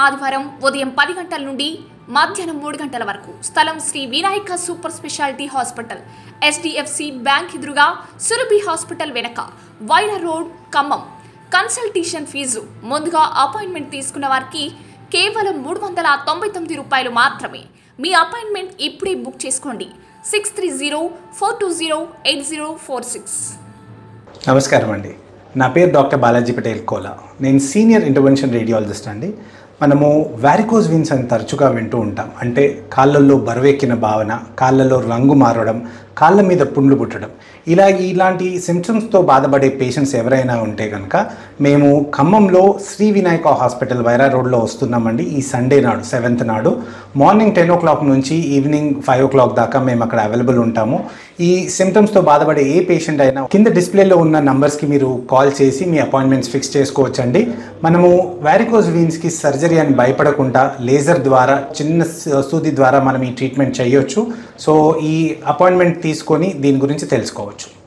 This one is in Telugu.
ఆదివారం ఉదయం పది గంటల నుండి మధ్యాహ్నం మూడు గంటల వరకు స్థలం Sri Vinayaka super speciality hospital HDFC bank ఎదురుగా సురభి హాస్పిటల్ వెనక Wyra road Khammam consultation fee ముందుగా అపాయింట్మెంట్ తీసుకున్న వారికి కేవలం మూడు వందల తొంభై తొమ్మిది రూపాయలు మాత్రమే మీ అపాయింట్మెంట్ ఇప్పుడే బుక్ చేసుకోండి six three zero four two zero eight zero four six నమస్కారం అండి నా పేరు డాక్టర్ బాలాజీ పటేల్ కోలా నేను సీనియర్ ఇంటర్వెన్షన్ రేడియాలజిస్ట్ అండి మనము వ్యారికోజ్ విన్స్ అని తరచుగా వింటూ ఉంటాం అంటే కాళ్ళల్లో బరువెక్కిన భావన కాళ్ళలో రంగు మారడం కాళ్ళ మీద పుండ్లు పుట్టడం ఇలా ఇలాంటి సిమ్టమ్స్తో బాధపడే పేషెంట్స్ ఎవరైనా ఉంటే కనుక మేము ఖమ్మంలో శ్రీ వినాయక హాస్పిటల్ వైరా రోడ్లో వస్తున్నామండి ఈ సండే నాడు సెవెంత్ నాడు మార్నింగ్ టెన్ ఓ క్లాక్ నుంచి ఈవినింగ్ ఫైవ్ ఓ క్లాక్ దాకా మేము అక్కడ అవైలబుల్ ఉంటాము ఈ సిమ్టమ్స్తో బాధపడే ఏ పేషెంట్ అయినా కింద డిస్ప్లేలో ఉన్న నంబర్స్కి మీరు కాల్ చేసి మీ అపాయింట్మెంట్స్ ఫిక్స్ చేసుకోవచ్చండి మనము వ్యారికోజ్ వీన్స్కి సర్జరీ అని భయపడకుండా లేజర్ ద్వారా చిన్న సూది ద్వారా మనం ఈ ట్రీట్మెంట్ చేయొచ్చు సో ఈ అపాయింట్మెంట్ తీసుకొని దీని గురించి తెలుసుకోవచ్చు